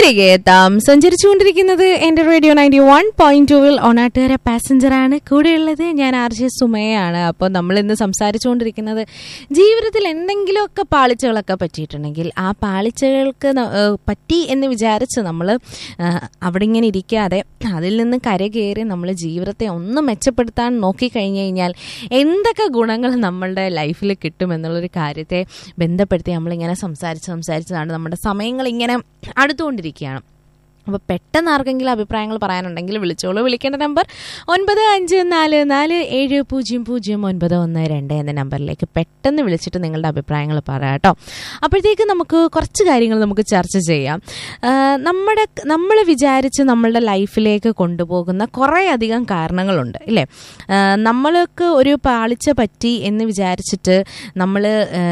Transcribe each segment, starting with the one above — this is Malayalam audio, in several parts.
തിരികെ എത്താം സഞ്ചരിച്ചുകൊണ്ടിരിക്കുന്നത് എന്റെ റേഡിയോ നയൻറ്റി വൺ പോയിന്റ് ടുവിൽ ഓണാട്ടുകാര പാസഞ്ചർ ആണ് കൂടെയുള്ളത് ഞാൻ ആർ ജെ സുമയാണ് അപ്പോൾ നമ്മൾ ഇന്ന് സംസാരിച്ചുകൊണ്ടിരിക്കുന്നത് ജീവിതത്തിൽ എന്തെങ്കിലുമൊക്കെ പാളിച്ചകളൊക്കെ പറ്റിയിട്ടുണ്ടെങ്കിൽ ആ പാളിച്ചകൾക്ക് ന- ഏഹ് പറ്റി എന്ന് വിചാരിച്ച് നമ്മൾ അവിടെ ഇങ്ങനെ ഇരിക്കാതെ അതിൽ നിന്ന് കരകയറി നമ്മൾ ജീവിതത്തെ ഒന്ന് മെച്ചപ്പെടുത്താൻ നോക്കിക്കഴിഞ്ഞു കഴിഞ്ഞാൽ എന്തൊക്കെ ഗുണങ്ങൾ നമ്മളുടെ ലൈഫിൽ കിട്ടുമെന്നുള്ളൊരു കാര്യത്തെ ബന്ധപ്പെടുത്തി നമ്മളിങ്ങനെ സംസാരിച്ച് സംസാരിച്ചതാണ് നമ്മുടെ സമയങ്ങൾ ഇങ്ങനെ അടുത്തുകൊണ്ടിരിക്കുകയാണ് അപ്പോൾ പെട്ടെന്ന് ആർക്കെങ്കിലും അഭിപ്രായങ്ങൾ പറയാനുണ്ടെങ്കിൽ വിളിച്ചോളൂ വിളിക്കേണ്ട നമ്പർ ഒൻപത് അഞ്ച് നാല് നാല് ഏഴ് പൂജ്യം പൂജ്യം ഒൻപത് ഒന്ന് രണ്ട് എന്ന നമ്പറിലേക്ക് പെട്ടെന്ന് വിളിച്ചിട്ട് നിങ്ങളുടെ അഭിപ്രായങ്ങൾ പറയാം കേട്ടോ അപ്പോഴത്തേക്ക് നമുക്ക് കുറച്ച് കാര്യങ്ങൾ നമുക്ക് ചർച്ച ചെയ്യാം ആ, നമ്മുടെ നമ്മൾ വിചാരിച്ച് നമ്മളുടെ ലൈഫിലേക്ക് കൊണ്ടുപോകുന്ന കുറേ അധികം കാരണങ്ങളുണ്ട് ഇല്ലേ ആ, നമ്മൾക്ക് ഒരു പാളിച്ച പറ്റി എന്ന് വിചാരിച്ചിട്ട് നമ്മൾ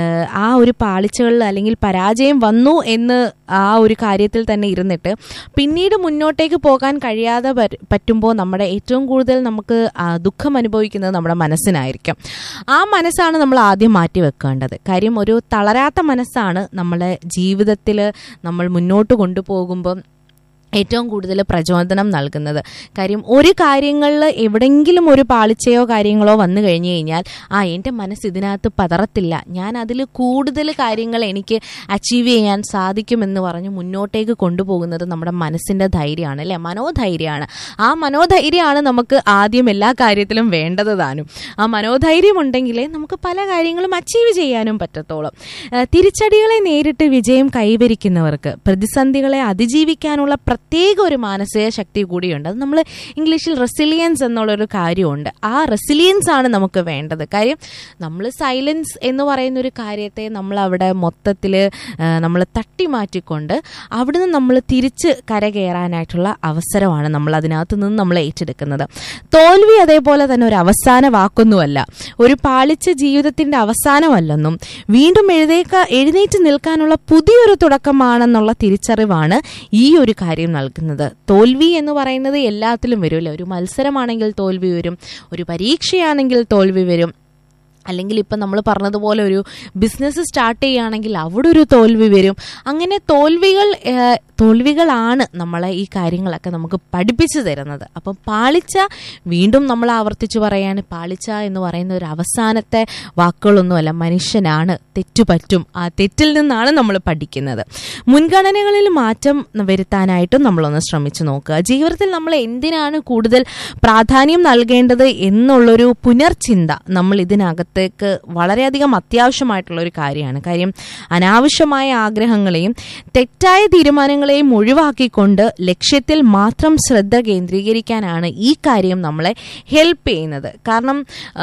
ആ ഒരു പാളിച്ചകളിൽ അല്ലെങ്കിൽ പരാജയം വന്നു എന്ന് ആ ഒരു കാര്യത്തിൽ തന്നെ ഇരുന്നിട്ട് പിന്നീട് മുന്നോട്ടേക്ക് പോകാൻ കഴിയാതെ വര- പറ്റുമ്പോൾ നമ്മുടെ ഏറ്റവും കൂടുതൽ നമുക്ക് ആ, ദുഃഖം അനുഭവിക്കുന്നത് നമ്മുടെ മനസ്സിനായിരിക്കും ആ മനസ്സാണ് നമ്മൾ ആദ്യം മാറ്റി വെക്കേണ്ടത് കാര്യം ഒരു തളരാത്ത മനസ്സാണ് നമ്മളെ ജീവിതത്തിൽ നമ്മൾ മുന്നോട്ട് കൊണ്ടുപോകുമ്പം ഏറ്റവും കൂടുതൽ പ്രചോദനം നൽകുന്നത് കാര്യം ഒരു കാര്യങ്ങളിൽ എവിടെങ്കിലും ഒരു പാളിച്ചയോ കാര്യങ്ങളോ വന്നു കഴിഞ്ഞു കഴിഞ്ഞാൽ ആ എൻ്റെ മനസ്സ് ഇതിനകത്ത് പതറത്തില്ല ഞാൻ അതിൽ കൂടുതൽ കാര്യങ്ങൾ എനിക്ക് അച്ചീവ് ചെയ്യാൻ സാധിക്കുമെന്ന് പറഞ്ഞ് മുന്നോട്ടേക്ക് കൊണ്ടുപോകുന്നത് നമ്മുടെ മനസ്സിൻ്റെ ധൈര്യമാണ് അല്ലേ മനോധൈര്യമാണ് ആ മനോധൈര്യമാണ് നമുക്ക് ആദ്യം എല്ലാ കാര്യത്തിലും വേണ്ടത് താനും ആ മനോധൈര്യം ഉണ്ടെങ്കിലേ നമുക്ക് പല കാര്യങ്ങളും അച്ചീവ് ചെയ്യാനും പറ്റത്തുള്ളൂ ഏഹ് തിരിച്ചടികളെ നേരിട്ട് വിജയം കൈവരിക്കുന്നവർക്ക് പ്രതിസന്ധികളെ അതിജീവിക്കാനുള്ള പ്രത്യേക ഒരു മാനസിക ശക്തി കൂടിയുണ്ട് അത് നമ്മൾ ഇംഗ്ലീഷിൽ റെസിലിയൻസ് എന്നുള്ളൊരു കാര്യമുണ്ട് ആ റെസിലിയൻസ് ആണ് നമുക്ക് വേണ്ടത് കാര്യം നമ്മൾ സൈലൻസ് എന്ന് പറയുന്ന ഒരു കാര്യത്തെ നമ്മൾ അവിടെ മൊത്തത്തിൽ നമ്മൾ തട്ടി മാറ്റിക്കൊണ്ട് അവിടുന്ന് നമ്മൾ തിരിച്ച് കരകയറാനായിട്ടുള്ള അവസരമാണ് നമ്മൾ അതിനകത്ത് നിന്ന് നമ്മൾ ഏറ്റെടുക്കുന്നത് തോൽവി അതേപോലെ തന്നെ ഒരു അവസാന വാക്കൊന്നുമല്ല ഒരു പാളിച്ച ജീവിതത്തിന്റെ അവസാനമല്ലെന്നും വീണ്ടും എഴുതേക്ക എഴുന്നേറ്റ് നിൽക്കാനുള്ള പുതിയൊരു തുടക്കമാണെന്നുള്ള തിരിച്ചറിവാണ് ഈ ഒരു കാര്യം നൽകുന്നത് തോൽവി എന്ന് പറയുന്നത് എല്ലാത്തിലും വരുമല്ലോ ഒരു മത്സരമാണെങ്കിൽ തോൽവി വരും ഒരു പരീക്ഷയാണെങ്കിൽ തോൽവി വരും അല്ലെങ്കിൽ ഇപ്പം നമ്മൾ പറഞ്ഞതുപോലെ ഒരു ബിസിനസ് സ്റ്റാർട്ട് ചെയ്യുകയാണെങ്കിൽ അവിടെ ഒരു തോൽവി വരും അങ്ങനെ തോൽവികൾ ഏഹ്, തോൽവികളാണ് നമ്മളെ ഈ കാര്യങ്ങളൊക്കെ നമുക്ക് പഠിപ്പിച്ചു തരുന്നത് അപ്പം പാളിച്ച വീണ്ടും നമ്മൾ ആവർത്തിച്ച് പറയാണ് പാളിച്ച എന്ന് പറയുന്ന ഒരു അവസാനത്തെ വാക്കുകളൊന്നുമല്ല മനുഷ്യനാണ് തെറ്റു പറ്റും ആ തെറ്റിൽ നിന്നാണ് നമ്മൾ പഠിക്കുന്നത് മുൻഗണനകളിൽ മാറ്റം വരുത്താനായിട്ടും നമ്മളൊന്ന് ശ്രമിച്ചു നോക്കുക ജീവിതത്തിൽ നമ്മൾ എന്തിനാണ് കൂടുതൽ പ്രാധാന്യം നൽകേണ്ടത് എന്നുള്ളൊരു പുനർചിന്ത നമ്മൾ ഇതിനകത്തേക്ക് വളരെയധികം അത്യാവശ്യമായിട്ടുള്ള ഒരു കാര്യമാണ് കാര്യം അനാവശ്യമായ ആഗ്രഹങ്ങളെയും തെറ്റായ തീരുമാനങ്ങളെയും ഒഴിവാക്കിക്കൊണ്ട് ലക്ഷ്യത്തിൽ മാത്രം ശ്രദ്ധ കേന്ദ്രീകരിക്കാനാണ് ഈ കാര്യം നമ്മളെ ഹെൽപ്പ് ചെയ്യുന്നത് കാരണം ആ,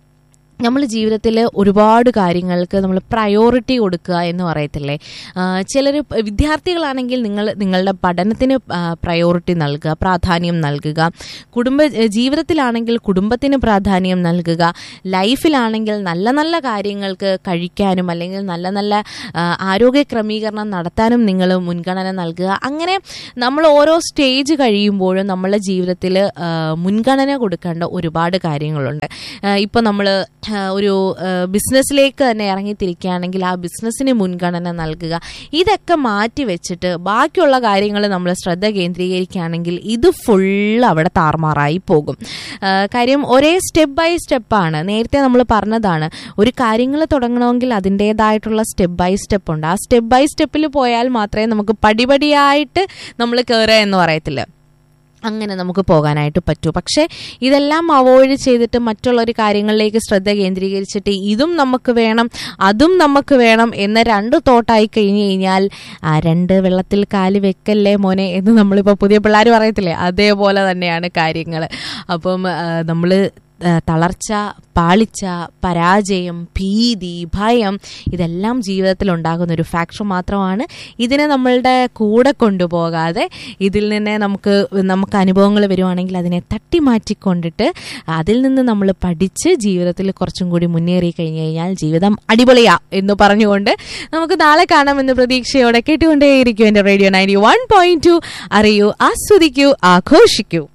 നമ്മൾ ജീവിതത്തിൽ ഒരുപാട് കാര്യങ്ങൾക്ക് നമ്മൾ പ്രയോറിറ്റി കൊടുക്കുക എന്ന് പറയത്തില്ലേ ചിലർ വിദ്യാർത്ഥികളാണെങ്കിൽ നിങ്ങൾ നിങ്ങളുടെ പഠനത്തിന് പ്രയോറിറ്റി നൽകുക പ്രാധാന്യം നൽകുക കുടുംബ ഏഹ് ജീവിതത്തിലാണെങ്കിൽ കുടുംബത്തിന് പ്രാധാന്യം നൽകുക ലൈഫിലാണെങ്കിൽ നല്ല നല്ല കാര്യങ്ങൾക്ക് കഴിക്കാനും അല്ലെങ്കിൽ നല്ല നല്ല ആ, ആരോഗ്യ ക്രമീകരണം നടത്താനും നിങ്ങൾ മുൻഗണന നൽകുക അങ്ങനെ നമ്മൾ ഓരോ സ്റ്റേജ് കഴിയുമ്പോഴും നമ്മളുടെ ജീവിതത്തിൽ മുൻഗണന കൊടുക്കേണ്ട ഒരുപാട് കാര്യങ്ങളുണ്ട് ഇപ്പോൾ നമ്മൾ ഒരു ബിസിനസ്സിലേക്ക് തന്നെ ഇറങ്ങിത്തിരിക്കുകയാണെങ്കിൽ ആ ബിസിനസ്സിന് മുൻഗണന നൽകുക ഇതൊക്കെ മാറ്റി വെച്ചിട്ട് ബാക്കിയുള്ള കാര്യങ്ങൾ നമ്മൾ ശ്രദ്ധ കേന്ദ്രീകരിക്കുകയാണെങ്കിൽ ഇത് ഫുള്ള് അവിടെ താറുമാറായി പോകും ആ, കാര്യം ഒരേ സ്റ്റെപ്പ് ബൈ സ്റ്റെപ്പാണ് നേരത്തെ നമ്മൾ പറഞ്ഞതാണ് ഒരു കാര്യങ്ങൾ തുടങ്ങണമെങ്കിൽ അതിൻ്റെതായിട്ടുള്ള സ്റ്റെപ്പ് ബൈ സ്റ്റെപ്പ് ഉണ്ട് ആ സ്റ്റെപ്പ് ബൈ സ്റ്റെപ്പിൽ പോയാൽ മാത്രമേ നമുക്ക് പടിപടിയായിട്ട് നമ്മൾ കയറുക എന്ന് പറയത്തില്ല അങ്ങനെ നമുക്ക് പോകാനായിട്ട് പറ്റൂ പക്ഷേ ഇതെല്ലാം അവോയ്ഡ് ചെയ്തിട്ട് മറ്റുള്ളൊരു കാര്യങ്ങളിലേക്ക് ശ്രദ്ധ കേന്ദ്രീകരിച്ചിട്ട് ഇതും നമുക്ക് വേണം അതും നമുക്ക് വേണം എന്ന രണ്ട് തോട്ടായി കഴിഞ്ഞു കഴിഞ്ഞാൽ ആ രണ്ട് വെള്ളത്തിൽ കാല് വെക്കല്ലേ മോനെ എന്ന് നമ്മളിപ്പോൾ പുതിയ പിള്ളേർ പറയത്തില്ലേ അതേപോലെ തന്നെയാണ് കാര്യങ്ങൾ അപ്പം നമ്മൾ തളർച്ച പാളിച്ച പരാജയം ഭീതി ഭയം ഇതെല്ലാം ജീവിതത്തിൽ ഉണ്ടാകുന്ന ഒരു ഫാക്ടർ മാത്രമാണ് ഇതിനെ നമ്മളുടെ കൂടെ കൊണ്ടുപോകാതെ ഇതിൽ നിന്ന് നമുക്ക് നമുക്ക് അനുഭവങ്ങൾ വരുവാണെങ്കിൽ അതിനെ തട്ടി മാറ്റിക്കൊണ്ടിട്ട് അതിൽ നിന്ന് നമ്മൾ പഠിച്ച് ജീവിതത്തിൽ കുറച്ചും കൂടി മുന്നേറി കഴിഞ്ഞു കഴിഞ്ഞാൽ ജീവിതം അടിപൊളിയാ എന്ന് പറഞ്ഞുകൊണ്ട് നമുക്ക് നാളെ കാണാമെന്ന് പ്രതീക്ഷയോടെ കേട്ടുകൊണ്ടേയിരിക്കും എൻ്റെ radio ninety one point two അറിയൂ ആസ്വദിക്കൂ ആഘോഷിക്കൂ